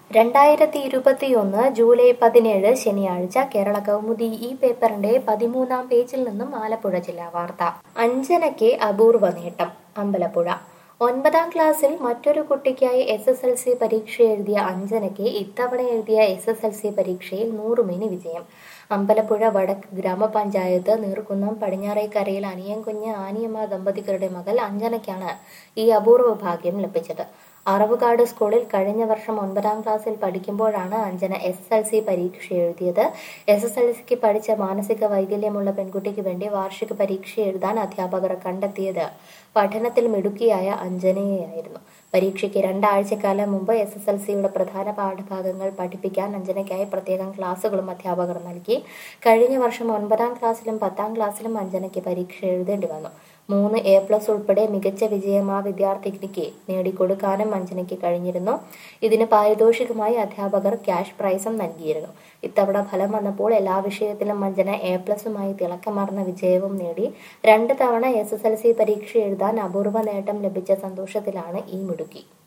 രണ്ടായിരത്തി ഇരുപത്തിയൊന്ന് ജൂലൈ പതിനേഴ് ശനിയാഴ്ച കേരള കൗമുദി ഈ പേപ്പറിന്റെ പതിമൂന്നാം പേജിൽ നിന്നും ആലപ്പുഴ ജില്ലാ വാർത്ത അഞ്ജനയ്ക്ക് അപൂർവ നേട്ടം അമ്പലപ്പുഴ ഒൻപതാം ക്ലാസ്സിൽ മറ്റൊരു കുട്ടിക്കായി എസ് എസ് എൽ സി പരീക്ഷ എഴുതിയ അഞ്ജനയ്ക്ക് ഇത്തവണ എഴുതിയ എസ് എസ് എൽ സി പരീക്ഷയിൽ നൂറുമേനി വിജയം അമ്പലപ്പുഴ വടക്ക് ഗ്രാമപഞ്ചായത്ത് നീർക്കുന്നം പടിഞ്ഞാറേക്കരയിൽ അനിയൻകുഞ്ഞ് ആനിയമ്മ ദമ്പതികളുടെ മകൾ അഞ്ജനയ്ക്കാണ് ഈ അപൂർവ ഭാഗ്യം ലഭിച്ചത് അറവുകാട് സ്കൂളിൽ കഴിഞ്ഞ വർഷം ഒൻപതാം ക്ലാസ്സിൽ പഠിക്കുമ്പോഴാണ് അഞ്ജന എസ് എൽ സി പരീക്ഷ എഴുതിയത് എസ് എസ് എൽ സിക്ക് പഠിച്ച മാനസിക വൈകല്യമുള്ള പെൺകുട്ടിക്ക് വേണ്ടി വാർഷിക പരീക്ഷ എഴുതാൻ അധ്യാപകർ കണ്ടെത്തിയത് പഠനത്തിൽ മിടുക്കിയായ അഞ്ജനയെയായിരുന്നു പരീക്ഷയ്ക്ക് രണ്ടാഴ്ചക്കാലം മുമ്പ് എസ് എസ് എൽ സിയുടെ പ്രധാന പാഠഭാഗങ്ങൾ പഠിപ്പിക്കാൻ അഞ്ജനയ്ക്കായി പ്രത്യേകം ക്ലാസുകളും അധ്യാപകർ നൽകി കഴിഞ്ഞ വർഷം ഒൻപതാം ക്ലാസ്സിലും പത്താം ക്ലാസ്സിലും അഞ്ജനയ്ക്ക് പരീക്ഷ എഴുതേണ്ടി വന്നു മൂന്ന് എ പ്ലസ് ഉൾപ്പെടെ മികച്ച വിജയം ആ വിദ്യാർത്ഥിനിക്ക് നേടിക്കൊടുക്കാനും അഞ്ജനയ്ക്ക് കഴിഞ്ഞിരുന്നു ഇതിന് പാരിതോഷികമായി അധ്യാപകർ ക്യാഷ് പ്രൈസും നൽകിയിരുന്നു ഇത്തവണ ഫലം വന്നപ്പോൾ എല്ലാ വിഷയത്തിലും അഞ്ജന എ പ്ലസുമായി തിളക്കമാർന്ന വിജയവും നേടി രണ്ട് തവണ എസ് എസ് എൽ സി പരീക്ഷ എഴുതാൻ അപൂർവ നേട്ടം ലഭിച്ച സന്തോഷത്തിലാണ് ഈ മിടുക്കി